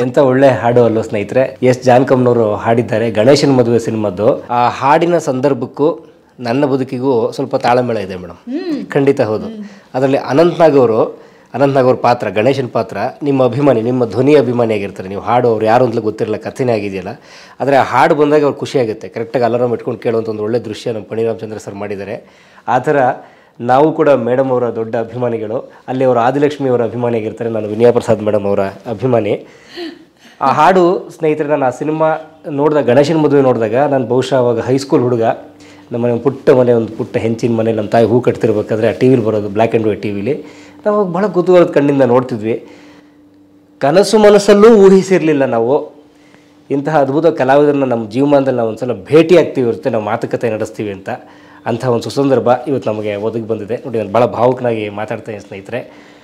ಎಂತ ಒಳ್ಳೆ ಹಾಡು ಅಲ್ವ ಸ್ನೇಹಿತರೆ ಎಸ್ ಜಾನ್ಕಮ್ನವರು ಹಾಡಿದ್ದಾರೆ ಗಣೇಶನ ಮದುವೆ ಸಿನಿಮಾದ್ದು ಆ ಹಾಡಿನ ಸಂದರ್ಭಕ್ಕೂ ನನ್ನ ಬದುಕಿಗೂ ಸ್ವಲ್ಪ ತಾಳಮೇಳ ಇದೆ ಮೇಡಮ್ ಖಂಡಿತ ಹೌದು ಅದರಲ್ಲಿ ಅನಂತ್ನಾಗ್ ಅವರು ಅನಂತ್ನಾಗ್ ಅವ್ರ ಪಾತ್ರ ಗಣೇಶನ ಪಾತ್ರ ನಿಮ್ಮ ಅಭಿಮಾನಿ ನಿಮ್ಮ ಧ್ವನಿ ಅಭಿಮಾನಿ ಆಗಿರ್ತಾರೆ ನೀವು ಹಾಡು ಅವ್ರು ಯಾರು ಅಂತಲೂ ಗೊತ್ತಿರಲ್ಲ ಕಥೆನೇ ಆಗಿದೆಯಲ್ಲ ಆದರೆ ಆ ಹಾಡು ಬಂದಾಗ ಅವ್ರು ಖುಷಿ ಆಗುತ್ತೆ ಕರೆಕ್ಟಾಗಿ ಅಲಾರಾಮ್ ಇಟ್ಕೊಂಡು ಕೇಳುವಂಥ ಒಂದು ಒಳ್ಳೆ ದೃಶ್ಯ ನಮ್ಮ ಪಣಿರಾಮಚಂದ್ರ ಸರ್ ಮಾಡಿದ್ದಾರೆ ಆ ಥರ ನಾವು ಕೂಡ ಮೇಡಮ್ ಅವರ ದೊಡ್ಡ ಅಭಿಮಾನಿಗಳು ಅಲ್ಲಿ ಅವರು ಆದಿಲಕ್ಷ್ಮಿ ಅವರ ಅಭಿಮಾನಿ ಆಗಿರ್ತಾರೆ ನಾನು ವಿನಯ ಪ್ರಸಾದ್ ಮೇಡಮ್ ಅವರ ಅಭಿಮಾನಿ ಆ ಹಾಡು ಸ್ನೇಹಿತರೆ ನಾನು ಆ ಸಿನಿಮಾ ನೋಡಿದಾಗ ಗಣೇಶನ ಮದುವೆ ನೋಡಿದಾಗ ನಾನು ಬಹುಶಃ ಅವಾಗ ಹೈಸ್ಕೂಲ್ ಹುಡುಗ ನಮ್ಮ ಮನೆ ಪುಟ್ಟ ಮನೆ ಒಂದು ಪುಟ್ಟ ಹೆಂಚಿನ ಮನೆ ನಮ್ಮ ತಾಯಿ ಹೂ ಕಟ್ತಿರ್ಬೇಕಾದ್ರೆ ಆ ಟಿ ವಿಲಿ ಬರೋದು ಬ್ಲ್ಯಾಕ್ ಆ್ಯಂಡ್ ವೈಟ್ ಟಿ ವಿಲಿ ನಾವು ಅವಾಗ ಭಾಳ ಕುತೂಹಲದ ಕಣ್ಣಿಂದ ನೋಡ್ತಿದ್ವಿ ಕನಸು ಮನಸ್ಸಲ್ಲೂ ಊಹಿಸಿರಲಿಲ್ಲ ನಾವು ಇಂತಹ ಅದ್ಭುತ ಕಲಾವಿದರನ್ನ ನಮ್ಮ ಜೀವಮಾನದಲ್ಲಿ ನಾವು ಒಂದ್ಸಲ ಭೇಟಿ ಆಗ್ತೀವಿ ಇರುತ್ತೆ ನಾವು ಮಾತುಕತೆ ನಡೆಸ್ತೀವಿ ಅಂತ ಅಂಥ ಒಂದು ಸುಸಂದರ್ಭ ಇವತ್ತು ನಮಗೆ ಒದಗಿ ಬಂದಿದೆ ನೋಡಿ ನಾನು ಭಾಳ ಭಾವುಕನಾಗಿ ಮಾತಾಡ್ತಾ ಇದ್ದೀನಿ ಸ್ನೇಹಿತರೆ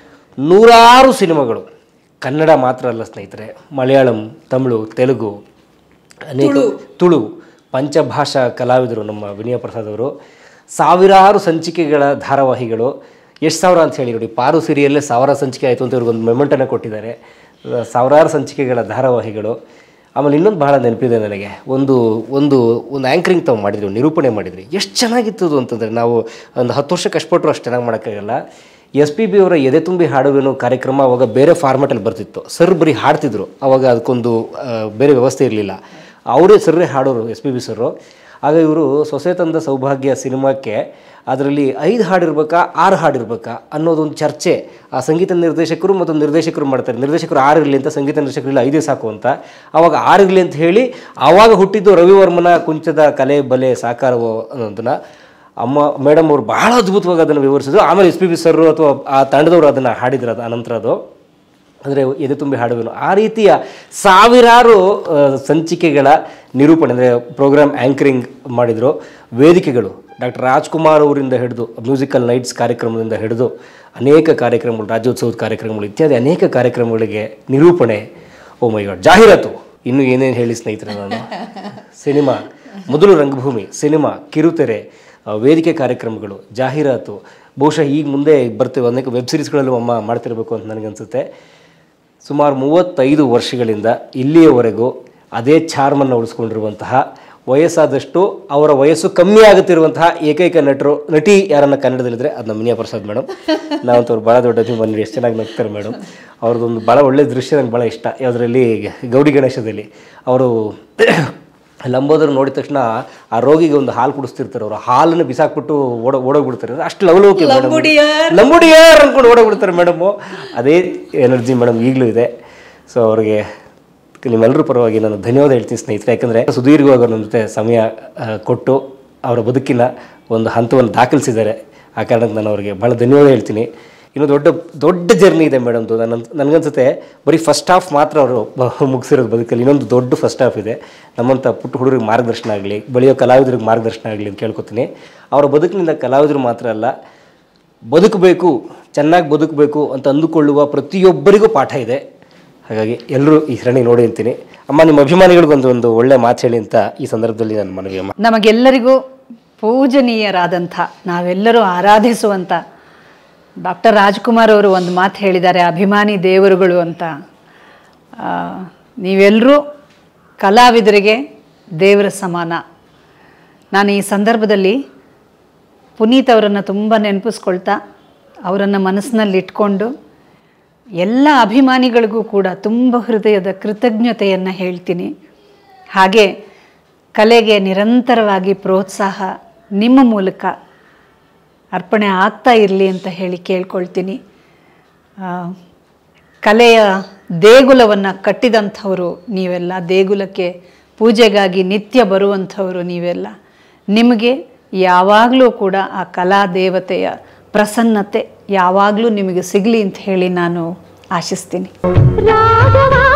ನೂರಾರು ಸಿನಿಮಾಗಳು ಕನ್ನಡ ಮಾತ್ರ ಅಲ್ಲ ಸ್ನೇಹಿತರೆ ಮಲಯಾಳಂ ತಮಿಳು ತೆಲುಗು ಅನೇಕ ತುಳು ಪಂಚಭಾಷಾ ಕಲಾವಿದರು ನಮ್ಮ ವಿನಯ ಪ್ರಸಾದ್ ಅವರು ಸಾವಿರಾರು ಸಂಚಿಕೆಗಳ ಧಾರಾವಾಹಿಗಳು ಎಷ್ಟು ಸಾವಿರ ಅಂತ ಹೇಳಿ ನೋಡಿ ಪಾರು ಸಿರಿಯಲ್ಲೇ ಸಾವಿರ ಸಂಚಿಕೆ ಆಯಿತು ಅಂತ ಇವ್ರಿಗೊಂದು ಮೆಮೆಂಟನ್ನು ಕೊಟ್ಟಿದ್ದಾರೆ ಅಹ್, ಸಾವಿರಾರು ಸಂಚಿಕೆಗಳ ಧಾರಾವಾಹಿಗಳು ಆಮೇಲೆ ಇನ್ನೊಂದು ಬಹಳ ನೆನಪಿದೆ ನನಗೆ ಒಂದು ಒಂದು ಒಂದು ಆ್ಯಂಕರಿಂಗ್ ತಾವು ಮಾಡಿದ್ರಿ ನಿರೂಪಣೆ ಮಾಡಿದ್ರಿ ಎಷ್ಟು ಚೆನ್ನಾಗಿತ್ತು ಅದು ಅಂತಂದರೆ ನಾವು ಒಂದು ಹತ್ತು ವರ್ಷ ಕಷ್ಟಪಟ್ಟರು ಅಷ್ಟು ಚೆನ್ನಾಗಿ ಮಾಡೋಕ್ಕಾಗಲ್ಲ ಎಸ್ ಪಿ ಬಿ ಅವರ ಎದೆ ತುಂಬಿ ಹಾಡುವೇನೋ ಕಾರ್ಯಕ್ರಮ ಅವಾಗ ಬೇರೆ ಫಾರ್ಮೆಟಲ್ಲಿ ಬರ್ತಿತ್ತು ಸರ್ ಬರೀ ಹಾಡ್ತಿದ್ರು ಅವಾಗ ಅದಕ್ಕೊಂದು ಆ, ಬೇರೆ ವ್ಯವಸ್ಥೆ ಇರಲಿಲ್ಲ ಅವರೇ ಸರ್ರೇ ಹಾಡೋರು ಎಸ್ ಪಿ ಬಿ ಸರು ಆಗ ಇವರು ಸೊಸೆ ತಂದ ಸೌಭಾಗ್ಯ ಸಿನಿಮಾಕ್ಕೆ ಅದರಲ್ಲಿ ಐದು ಹಾಡಿರ್ಬೇಕಾ ಆರು ಹಾಡಿರ್ಬೇಕಾ ಅನ್ನೋದೊಂದು ಚರ್ಚೆ ಆ ಸಂಗೀತ ನಿರ್ದೇಶಕರು ಮತ್ತು ನಿರ್ದೇಶಕರು ಮಾಡ್ತಾರೆ ನಿರ್ದೇಶಕರು ಆರು ಇರಲಿ ಅಂತ ಸಂಗೀತ ನಿರ್ದೇಶಕರು ಇಲ್ಲ ಐದೇ ಸಾಕು ಅಂತ ಅವಾಗ ಆರು ಇರಲಿ ಅಂತ ಹೇಳಿ ಆವಾಗ ಹುಟ್ಟಿದ್ದು ರವಿವರ್ಮನ ಕುಂಚದ ಕಲೆ ಬಲೆ ಸಾಕಾರವೋ ಅನ್ನೋದನ್ನ ಅಮ್ಮ ಮೇಡಮ್ ಅವರು ಬಹಳ ಅದ್ಭುತವಾಗಿ ಅದನ್ನು ವಿವರಿಸಿದ್ರು ಆಮೇಲೆ ಎಸ್ ಪಿ ಬಿ ಸರ್ ಅಥವಾ ಆ ತಂಡದವರು ಅದನ್ನು ಹಾಡಿದ್ರು ಅದು ಅನಂತರ ಅದು ಅಂದರೆ ಎದೆ ತುಂಬಿ ಹಾಡುವೆನು ಆ ರೀತಿಯ ಸಾವಿರಾರು ಆ, ಸಂಚಿಕೆಗಳ ನಿರೂಪಣೆ ಅಂದರೆ ಪ್ರೋಗ್ರಾಮ್ ಆ್ಯಂಕರಿಂಗ್ ಮಾಡಿದರು ವೇದಿಕೆಗಳು ಡಾಕ್ಟರ್ ರಾಜ್ಕುಮಾರ್ ಅವರಿಂದ ಹಿಡಿದು ಮ್ಯೂಸಿಕಲ್ ನೈಟ್ಸ್ ಕಾರ್ಯಕ್ರಮದಿಂದ ಹಿಡಿದು ಅನೇಕ ಕಾರ್ಯಕ್ರಮಗಳು ರಾಜ್ಯೋತ್ಸವದ ಕಾರ್ಯಕ್ರಮಗಳು ಇತ್ಯಾದಿ ಅನೇಕ ಕಾರ್ಯಕ್ರಮಗಳಿಗೆ ನಿರೂಪಣೆ ಓ ಮೈ ಗಾಡ್ ಜಾಹೀರಾತು ಇನ್ನು ಏನೇನು ಹೇಳಿ ಸ್ನೇಹಿತರೆ ನಾನು ಸಿನಿಮಾ ಮೊದಲು ರಂಗಭೂಮಿ ಸಿನಿಮಾ ಕಿರುತೆರೆ ಆ, ವೇದಿಕೆ ಕಾರ್ಯಕ್ರಮಗಳು ಜಾಹೀರಾತು ಬಹುಶಃ ಈಗ ಮುಂದೆ ಬರ್ತೇವೆ ಅನೇಕ ವೆಬ್ ಸೀರೀಸ್ಗಳಲ್ಲೂ ಅಮ್ಮ ಮಾಡ್ತಿರ್ಬೇಕು ಅಂತ ನನಗನ್ಸುತ್ತೆ ಸುಮಾರು ಮೂವತ್ತೈದು ವರ್ಷಗಳಿಂದ ಇಲ್ಲಿಯವರೆಗೂ ಅದೇ ಚಾರ್ಮನ್ನು ಉಳಿಸ್ಕೊಂಡಿರುವಂತಹ ವಯಸ್ಸಾದಷ್ಟು ಅವರ ವಯಸ್ಸು ಕಮ್ಮಿ ಆಗುತ್ತಿರುವಂತಹ ಏಕೈಕ ನಟರು ನಟಿ ಯಾರನ್ನ ಕನ್ನಡದಲ್ಲಿದ್ರೆ ಅದು ನಮ್ಮ ವಿನಯ ಪ್ರಸಾದ್ ಮೇಡಮ್ ನಾವಂತೂ ಅವ್ರು ಭಾಳ ದೊಡ್ಡ ಅಭಿಮಾನಿ ಎಷ್ಟು ಚೆನ್ನಾಗಿ ನಗ್ತಾರೆ ಮೇಡಮ್ ಅವ್ರದ್ದೊಂದು ಭಾಳ ಒಳ್ಳೆ ದೃಶ್ಯ ನಂಗೆ ಭಾಳ ಇಷ್ಟ ಯಾವುದರಲ್ಲಿ ಗೌಡಿ ಗಣೇಶದಲ್ಲಿ ಅವರು ಲಂಬೋದರ್ ನೋಡಿದ ತಕ್ಷಣ ಆ ರೋಗಿಗೆ ಒಂದು ಹಾಲು ಕುಡಿಸ್ತಿರ್ತಾರೆ ಅವರು ಹಾಲನ್ನು ಬಿಸಾಕ್ಬಿಟ್ಟು ಓಡ ಓಡೋಗ್ಬಿಡ್ತಾರೆ ಅಷ್ಟು ಲವಲೋಕೆ ಮೇಡಮ್ ಲಂಬುಡಿಯಾರ್ ಅನ್ಕೊಂಡು ಓಡೋಗ್ಬಿಡ್ತಾರೆ ಮೇಡಮು ಅದೇ ಎನರ್ಜಿ ಮೇಡಮ್ ಈಗಲೂ ಇದೆ ಸೊ ಅವ್ರಿಗೆ ನಿಮ್ಮೆಲ್ಲರ ಪರವಾಗಿ ನಾನು ಧನ್ಯವಾದ ಹೇಳ್ತೀನಿ ಸ್ನೇಹಿತರೆ ಯಾಕಂದರೆ ಸುದೀರ್ಘವಾಗಿ ಅವ್ರ ನಮ್ಮ ಜೊತೆ ಸಮಯ ಆ, ಕೊಟ್ಟು ಅವರ ಬದುಕಿನ ಒಂದು ಹಂತವನ್ನು ದಾಖಲಿಸಿದ್ದಾರೆ ಆ ಕಾರಣಕ್ಕೆ ನಾನು ಅವರಿಗೆ ಭಾಳ ಧನ್ಯವಾದ ಹೇಳ್ತೀನಿ ಇನ್ನು ದೊಡ್ಡ ದೊಡ್ಡ ಜರ್ನಿ ಇದೆ ಮೇಡಮ್ದು ನನ್ನ ನನಗನ್ಸುತ್ತೆ ಬರೀ ಫಸ್ಟ್ ಹಾಫ್ ಮಾತ್ರ ಅವರು ಮುಗಿಸಿರೋದು ಬದುಕಲ್ಲಿ ಇನ್ನೊಂದು ದೊಡ್ಡ ಫಸ್ಟ್ ಹಾಫ್ ಇದೆ ನಮ್ಮಂಥ ಪುಟ್ಟ ಹುಡುಗರಿಗೆ ಮಾರ್ಗದರ್ಶನ ಆಗಲಿ ಬೆಳೆಯೋ ಕಲಾವಿದರಿಗೆ ಮಾರ್ಗದರ್ಶನ ಆಗಲಿ ಅಂತ ಕೇಳ್ಕೊತೀನಿ ಅವರ ಬದುಕಿನಿಂದ ಕಲಾವಿದರು ಮಾತ್ರ ಅಲ್ಲ ಬದುಕಬೇಕು ಚೆನ್ನಾಗಿ ಬದುಕಬೇಕು ಅಂತ ಅಂದುಕೊಳ್ಳುವ ಪ್ರತಿಯೊಬ್ಬರಿಗೂ ಪಾಠ ಇದೆ ಹಾಗಾಗಿ ಎಲ್ಲರೂ ಈ ಸರಣಿ ನೋಡಿ ಅಂತೀನಿ ಅಮ್ಮ ನಿಮ್ಮ ಅಭಿಮಾನಿಗಳಿಗೊಂದು ಒಂದು ಒಳ್ಳೆ ಮಾತು ಹೇಳಿ ಅಂತ ಈ ಸಂದರ್ಭದಲ್ಲಿ ನಾನು ಮನವಿ ಅಮ್ಮ ನಮಗೆಲ್ಲರಿಗೂ ಪೂಜನೀಯರಾದಂಥ ನಾವೆಲ್ಲರೂ ಆರಾಧಿಸುವಂಥ ಡಾಕ್ಟರ್ ರಾಜ್ಕುಮಾರ್ ಅವರು ಒಂದು ಮಾತು ಹೇಳಿದ್ದಾರೆ ಅಭಿಮಾನಿ ದೇವರುಗಳು ಅಂತ ಆ, ನೀವೆಲ್ಲರೂ ಕಲಾವಿದರಿಗೆ ದೇವರ ಸಮಾನ ನಾನು ಈ ಸಂದರ್ಭದಲ್ಲಿ ಪುನೀತ್ ಅವರನ್ನು ತುಂಬ ನೆನಪಿಸ್ಕೊಳ್ತಾ ಅವರನ್ನು ಮನಸ್ಸಿನಲ್ಲಿ ಇಟ್ಕೊಂಡು ಎಲ್ಲ ಅಭಿಮಾನಿಗಳಿಗೂ ಕೂಡ ತುಂಬ ಹೃದಯದ ಕೃತಜ್ಞತೆಯನ್ನು ಹೇಳ್ತೀನಿ ಹಾಗೆ ಕಲೆಗೆ ನಿರಂತರವಾಗಿ ಪ್ರೋತ್ಸಾಹ ನಿಮ್ಮ ಮೂಲಕ ಅರ್ಪಣೆ ಆಗ್ತಾ ಇರಲಿ ಅಂತ ಹೇಳಿ ಕೇಳ್ಕೊಳ್ತೀನಿ ಆ, ಕಲೆಯ ದೇಗುಲವನ್ನು ಕಟ್ಟಿದಂಥವರು ನೀವೆಲ್ಲ ದೇಗುಲಕ್ಕೆ ಪೂಜೆಗಾಗಿ ನಿತ್ಯ ಬರುವಂಥವರು ನೀವೆಲ್ಲ ನಿಮಗೆ ಯಾವಾಗಲೂ ಕೂಡ ಆ ಕಲಾ ದೇವತೆಯ ಪ್ರಸನ್ನತೆ ಯಾವಾಗಲೂ ನಿಮಗೆ ಸಿಗಲಿ ಅಂತ ಹೇಳಿ ನಾನು ಆಶಿಸ್ತೀನಿ ರಾಘವ